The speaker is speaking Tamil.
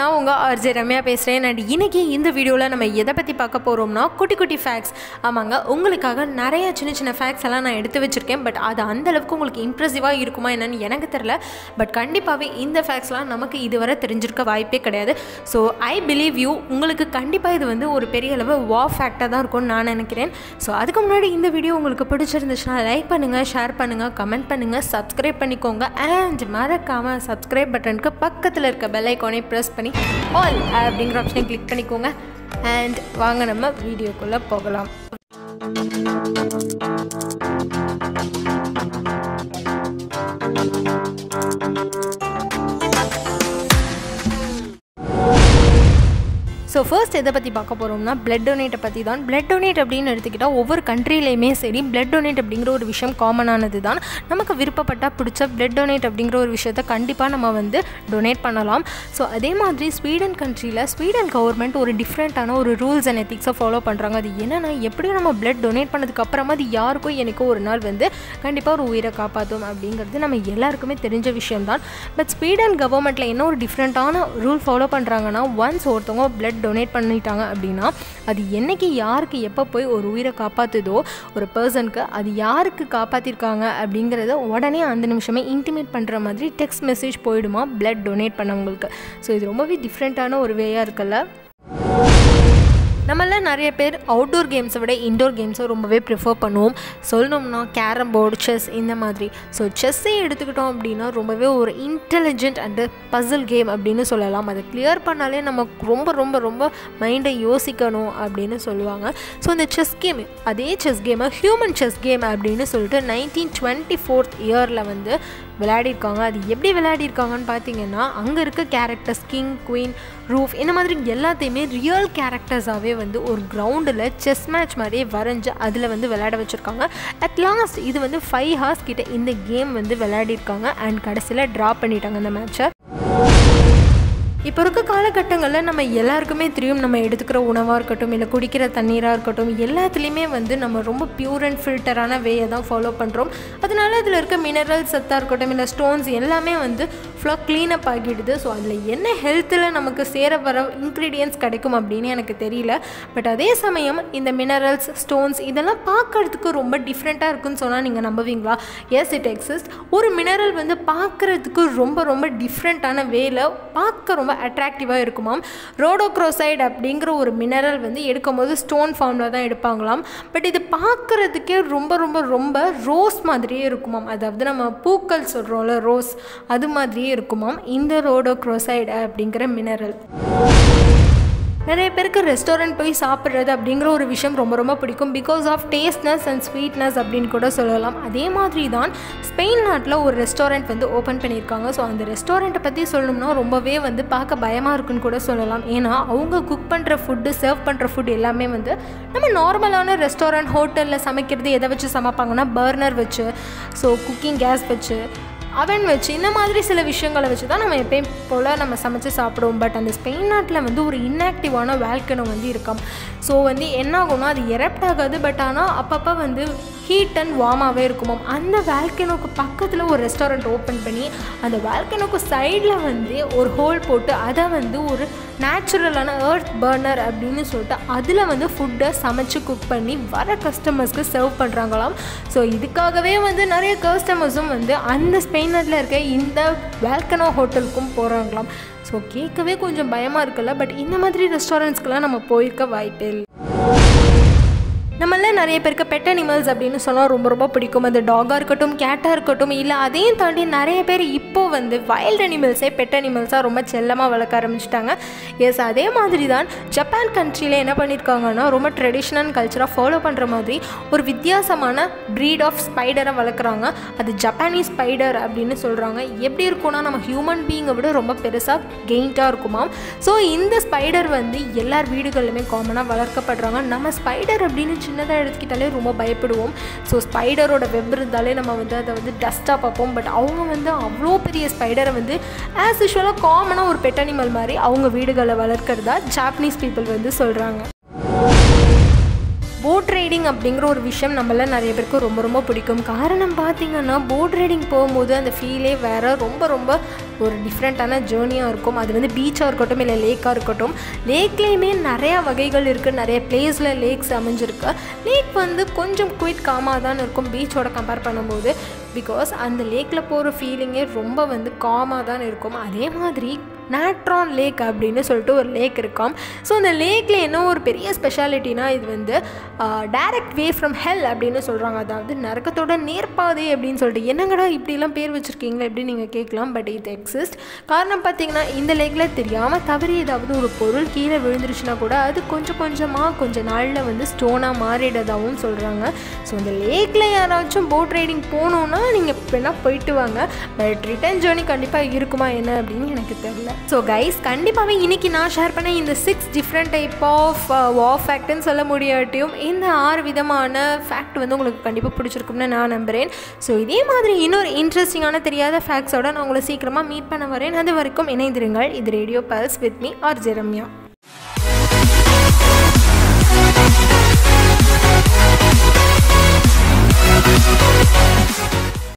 நான் உங்கள் ஆர்ஜே ரம்யா பேசுகிறேன் அண்ட் இன்னைக்கு இந்த வீடியோவில் நம்ம எதை பற்றி பார்க்க போகிறோம்னா குட்டி குட்டி ஃபேக்ட்ஸ் ஆமாங்க உங்களுக்காக நிறைய சின்ன சின்ன ஃபேக்ட்ஸ் எல்லாம் நான் எடுத்து வச்சுருக்கேன் பட் அது அந்த அளவுக்கு உங்களுக்கு இம்ப்ரெசிவாக இருக்குமா என்னன்னு எனக்கு தெரில பட் கண்டிப்பாகவே இந்த ஃபேக்ட்ஸ்லாம் நமக்கு இதுவரை தெரிஞ்சிருக்க வாய்ப்பே கிடையாது ஸோ ஐ பிலீவ் யூ உங்களுக்கு கண்டிப்பாக இது வந்து ஒரு பெரிய அளவு வா ஃபேக்டாக தான் இருக்கும்னு நான் நினைக்கிறேன் ஸோ அதுக்கு முன்னாடி இந்த வீடியோ உங்களுக்கு பிடிச்சிருந்துச்சுன்னா லைக் பண்ணுங்கள் ஷேர் பண்ணுங்கள் கமெண்ட் பண்ணுங்கள் சப்ஸ்கிரைப் பண்ணிக்கோங்க அண்ட் மறக்காமல் சப்ஸ்கிரைப் பட்டனுக்கு பக்கத்தில் இருக்க பெல் ஐக்கானே ப்ரெஸ் பண்ணி ஆல் அப்படிங்கிற ஆப்ஷனை கிளிக் பண்ணிக்கோங்க அண்ட் வாங்க நம்ம வீடியோக்குள்ளே போகலாம் ஸோ ஃபர்ஸ்ட் எதை பற்றி பார்க்க போகிறோம்னா பிளட் டொனேட்டை பற்றி தான் பிளட் டொனேட் அப்படின்னு எடுத்துக்கிட்டால் ஒவ்வொரு கண்ட்ரிலையுமே சரி பிளட் டொனேட் அப்படிங்கிற ஒரு விஷயம் காமனானது தான் நமக்கு விருப்பப்பட்டால் பிடிச்ச பிளட் டொனேட் அப்படிங்கிற ஒரு விஷயத்த கண்டிப்பாக நம்ம வந்து டொனேட் பண்ணலாம் ஸோ அதே மாதிரி ஸ்வீடன் கண்ட்ரியில் ஸ்வீடன் கவர்மெண்ட் ஒரு டிஃப்ரெண்ட்டான ஒரு ரூல்ஸ் அண்ட் எத்திக்ஸை ஃபாலோ பண்ணுறாங்க அது என்னென்னா எப்படியும் நம்ம பிளட் டொனேட் பண்ணதுக்கு அப்புறமா அது யாருக்கும் எனக்கோ ஒரு நாள் வந்து கண்டிப்பாக ஒரு உயிரை காப்பாற்றும் அப்படிங்கிறது நம்ம எல்லாருக்குமே தெரிஞ்ச விஷயம் தான் பட் ஸ்வீடன் கவர்மெண்ட்டில் என்ன ஒரு டிஃப்ரெண்ட்டான ரூல் ஃபாலோ பண்ணுறாங்கன்னா ஒன்ஸ் ஒருத்தவங்க பிளட் டொனேட் பண்ணிட்டாங்க அப்படின்னா அது என்னைக்கு யாருக்கு எப்போ போய் ஒரு உயிரை காப்பாற்றுதோ ஒரு பர்சனுக்கு அது யாருக்கு காப்பாற்றிருக்காங்க அப்படிங்கிறத உடனே அந்த நிமிஷமே இன்டிமேட் பண்ணுற மாதிரி டெக்ஸ்ட் மெசேஜ் போயிடுமா பிளட் டொனேட் பண்ணவங்களுக்கு ஸோ இது ரொம்பவே டிஃப்ரெண்ட்டான ஒரு வேயாக இருக்குல்ல நம்மள நிறைய பேர் அவுட்டோர் கேம்ஸை விட இன்டோர் கேம்ஸை ரொம்பவே ப்ரிஃபர் பண்ணுவோம் சொல்லணும்னா கேரம் போர்டு செஸ் இந்த மாதிரி ஸோ செஸ்ஸே எடுத்துக்கிட்டோம் அப்படின்னா ரொம்பவே ஒரு இன்டெலிஜென்ட் அண்டு பசில் கேம் அப்படின்னு சொல்லலாம் அதை கிளியர் பண்ணாலே நமக்கு ரொம்ப ரொம்ப ரொம்ப மைண்டை யோசிக்கணும் அப்படின்னு சொல்லுவாங்க ஸோ இந்த செஸ் கேம் அதே செஸ் கேமை ஹியூமன் செஸ் கேம் அப்படின்னு சொல்லிட்டு நைன்டீன் டுவெண்ட்டி ஃபோர்த் இயரில் வந்து விளையாடிருக்காங்க அது எப்படி விளையாடிருக்காங்கன்னு பார்த்தீங்கன்னா அங்கே இருக்க கேரக்டர்ஸ் கிங் குயின் ரூஃப் இந்த மாதிரி எல்லாத்தையுமே ரியல் கேரக்டர்ஸாகவே வந்து ஒரு கிரவுண்டில் செஸ் மேட்ச் மாதிரியே வரைஞ்சி அதில் வந்து விளையாட வச்சுருக்காங்க அட் லாஸ்ட் இது வந்து ஃபைவ் ஹார்ஸ் கிட்ட இந்த கேம் வந்து விளையாடிருக்காங்க அண்ட் கடைசியில் ட்ரா பண்ணிட்டாங்க அந்த மேட்ச்சை இப்போ இருக்க காலகட்டங்களில் நம்ம எல்லாருக்குமே தெரியும் நம்ம எடுத்துக்கிற உணவாக இருக்கட்டும் இல்லை குடிக்கிற தண்ணீராக இருக்கட்டும் எல்லாத்துலேயுமே வந்து நம்ம ரொம்ப பியூர் அண்ட் ஃபில்டரான வேயை தான் ஃபாலோ பண்ணுறோம் அதனால அதில் இருக்க மினரல் சத்தாக இருக்கட்டும் இல்லை ஸ்டோன்ஸ் எல்லாமே வந்து ஃபுல்லாக க்ளீனப் ஆகிடுது ஸோ அதில் என்ன ஹெல்த்தில் நமக்கு சேர வர இன்க்ரீடியன்ஸ் கிடைக்கும் அப்படின்னு எனக்கு தெரியல பட் அதே சமயம் இந்த மினரல்ஸ் ஸ்டோன்ஸ் இதெல்லாம் பார்க்கறதுக்கு ரொம்ப டிஃப்ரெண்ட்டாக இருக்குன்னு சொன்னால் நீங்கள் நம்புவீங்களா எஸ் இட் எக்ஸிஸ்ட் ஒரு மினரல் வந்து பார்க்குறதுக்கு ரொம்ப ரொம்ப டிஃப்ரெண்ட்டான வேல பார்க்க ரொம்ப அட்ராக்டிவாக இருக்குமாம் ரோடோக்ரோசைடு அப்படிங்கிற ஒரு மினரல் வந்து எடுக்கும்போது ஸ்டோன் ஃபார்மில் தான் எடுப்பாங்களாம் பட் இது பார்க்குறதுக்கே ரொம்ப ரொம்ப ரொம்ப ரோஸ் மாதிரியே இருக்குமாம் அதாவது நம்ம பூக்கள் சொல்கிறோம்ல ரோஸ் அது மாதிரியே இருக்குமாம் இந்த ரோடோக்ரோசைடு அப்படிங்கிற மினரல் நிறைய பேருக்கு ரெஸ்டாரண்ட் போய் சாப்பிட்றது அப்படிங்கிற ஒரு விஷயம் ரொம்ப ரொம்ப பிடிக்கும் because of tastiness and sweetness அப்படின்னு கூட சொல்லலாம் அதே மாதிரி தான் ஸ்பெயின் நாட்டில் ஒரு ரெஸ்டாரண்ட் வந்து ஓப்பன் பண்ணியிருக்காங்க ஸோ அந்த ரெஸ்டாரண்ட்டை பற்றி சொல்லணும்னா ரொம்பவே வந்து பார்க்க பயமாக இருக்குன்னு கூட சொல்லலாம் ஏன்னா அவங்க குக் பண்ணுற ஃபுட்டு சர்வ் பண்ணுற ஃபுட் எல்லாமே வந்து நம்ம நார்மலான ரெஸ்டாரண்ட் ஹோட்டலில் சமைக்கிறது எதை வச்சு சமைப்பாங்கன்னா பர்னர் வச்சு ஸோ குக்கிங் கேஸ் வச்சு அவன் வச்சு இந்த மாதிரி சில விஷயங்களை வச்சு தான் நம்ம எப்பயும் போல் நம்ம சமைச்சு சாப்பிடுவோம் பட் அந்த ஸ்பெயின் நாட்டில் வந்து ஒரு இன்ஆக்டிவான வேல்கனோ வந்து இருக்காம் ஸோ வந்து என்ன ஆகும்னா அது எரப்ட் ஆகாது பட் ஆனால் அப்பப்போ வந்து ஹீட் அண்ட் வார்மாகவே இருக்குமாம் அந்த வேல்கனோக்கு பக்கத்தில் ஒரு ரெஸ்டாரண்ட் ஓப்பன் பண்ணி அந்த வேல்கனோக்கு சைடில் வந்து ஒரு ஹோல் போட்டு அதை வந்து ஒரு நேச்சுரலான ஏர்த் பர்னர் அப்படின்னு சொல்லிட்டு அதில் வந்து ஃபுட்டை சமைச்சு குக் பண்ணி வர கஸ்டமர்ஸ்க்கு சர்வ் பண்ணுறாங்களாம் ஸோ இதுக்காகவே வந்து நிறைய கஸ்டமர்ஸும் வந்து அந்த ஸ்பெயின் நாட்டில் இருக்க இந்த வேல்கனோ ஹோட்டலுக்கும் போகிறாங்களாம் ஸோ கேட்கவே கொஞ்சம் பயமாக இருக்குல்ல பட் இந்த மாதிரி ரெஸ்டாரண்ட்ஸ்க்கெலாம் நம்ம போயிருக்க வாய்ப்பே இல்லை நம்மள நிறைய பேருக்கு பெட் அனிமல்ஸ் அப்படின்னு சொன்னால் ரொம்ப ரொம்ப பிடிக்கும் அது டாகாக இருக்கட்டும் கேட்டாக இருக்கட்டும் இல்லை அதையும் தாண்டி நிறைய பேர் இப்போது வந்து வைல்ட் அனிமல்ஸே பெட் அனிமல்ஸாக ரொம்ப செல்லமாக வளர்க்க ஆரம்பிச்சிட்டாங்க எஸ் அதே மாதிரி தான் ஜப்பான் கண்ட்ரியில் என்ன பண்ணியிருக்காங்கன்னா ரொம்ப ட்ரெடிஷ்னல் கல்ச்சராக ஃபாலோ பண்ணுற மாதிரி ஒரு வித்தியாசமான ப்ரீட் ஆஃப் ஸ்பைடரை வளர்க்குறாங்க அது ஜப்பானீஸ் ஸ்பைடர் அப்படின்னு சொல்கிறாங்க எப்படி இருக்கும்னா நம்ம ஹியூமன் பீங்கை விட ரொம்ப பெருசாக கெயின்ட்டாக இருக்குமாம் ஸோ இந்த ஸ்பைடர் வந்து எல்லார் வீடுகளிலுமே காமனாக வளர்க்கப்படுறாங்க நம்ம ஸ்பைடர் அப்படின்னு சின்னதாக எடுத்துக்கிட்டாலே ரொம்ப பயப்படுவோம் ஸோ ஸ்பைடரோட வெப் இருந்தாலே நம்ம வந்து அதை வந்து டஸ்ட்டாக பார்ப்போம் பட் அவங்க வந்து அவ்வளோ பெரிய ஸ்பைடரை வந்து ஆஸ் யூஷுவலாக காமனாக ஒரு பெட் அனிமல் மாதிரி அவங்க வீடுகளில் வளர்க்குறதா ஜாப்பனீஸ் பீப்புள் வந்து சொல்கிறாங்க போட் ரைடிங் அப்படிங்கிற ஒரு விஷயம் நம்மள நிறைய பேருக்கு ரொம்ப ரொம்ப பிடிக்கும் காரணம் பார்த்தீங்கன்னா போட் ரைடிங் போகும்போது அந்த ஃபீலே வேறு ரொம்ப ரொம்ப ஒரு டிஃப்ரெண்ட்டான ஜேர்னியாக இருக்கும் அது வந்து பீச்சாக இருக்கட்டும் இல்லை லேக்காக இருக்கட்டும் லேக்லேயுமே நிறையா வகைகள் இருக்குது நிறைய பிளேஸில் லேக்ஸ் அமைஞ்சிருக்கு லேக் வந்து கொஞ்சம் குயிட் காமாக தான் இருக்கும் பீச்சோட கம்பேர் பண்ணும்போது பிகாஸ் அந்த லேக்கில் போகிற ஃபீலிங்கே ரொம்ப வந்து காமாக தான் இருக்கும் அதே மாதிரி நேட்ரான் லேக் அப்படின்னு சொல்லிட்டு ஒரு லேக் இருக்காம் ஸோ அந்த லேக்கில் என்ன ஒரு பெரிய ஸ்பெஷாலிட்டினா இது வந்து டைரக்ட் வே ஃப்ரம் ஹெல் அப்படின்னு சொல்கிறாங்க அதாவது நரக்கத்தோட நேர்பாதை அப்படின்னு சொல்லிட்டு என்னங்கடா இப்படிலாம் பேர் வச்சுருக்கீங்களா எப்படி நீங்கள் கேட்கலாம் பட் இது எக்ஸிஸ்ட் காரணம் பார்த்தீங்கன்னா இந்த லேக்கில் தெரியாமல் தவறி ஏதாவது ஒரு பொருள் கீழே விழுந்துருச்சுன்னா கூட அது கொஞ்சம் கொஞ்சமாக கொஞ்சம் நாளில் வந்து ஸ்டோனாக மாறிடுறதாகவும் சொல்கிறாங்க ஸோ இந்த லேக்கில் யாராச்சும் போட் ரைடிங் போகணுன்னா நீங்கள் வேணால் போயிட்டு வாங்க பட் ரிட்டர்ன் ஜேர்னி கண்டிப்பாக இருக்குமா என்ன அப்படின்னு எனக்கு தெரியல ஸோ கைஸ் கண்டிப்பாகவே இன்றைக்கி நான் ஷேர் பண்ண இந்த சிக்ஸ் டிஃப்ரெண்ட் டைப் ஆஃப் வா ஃபேக்ட்னு சொல்ல முடியாட்டியும் இந்த ஆறு விதமான ஃபேக்ட் வந்து உங்களுக்கு கண்டிப்பாக பிடிச்சிருக்கும்னு நான் நம்புகிறேன் ஸோ இதே மாதிரி இன்னொரு இன்ட்ரெஸ்டிங்கான தெரியாத ஃபேக்ட்ஸோட நான் உங்களை சீக்கிரமாக மீட் பண்ண வரேன் அது வரைக்கும் இணைந்திருங்கள் இது radio pulse with me R ஜெரம்யா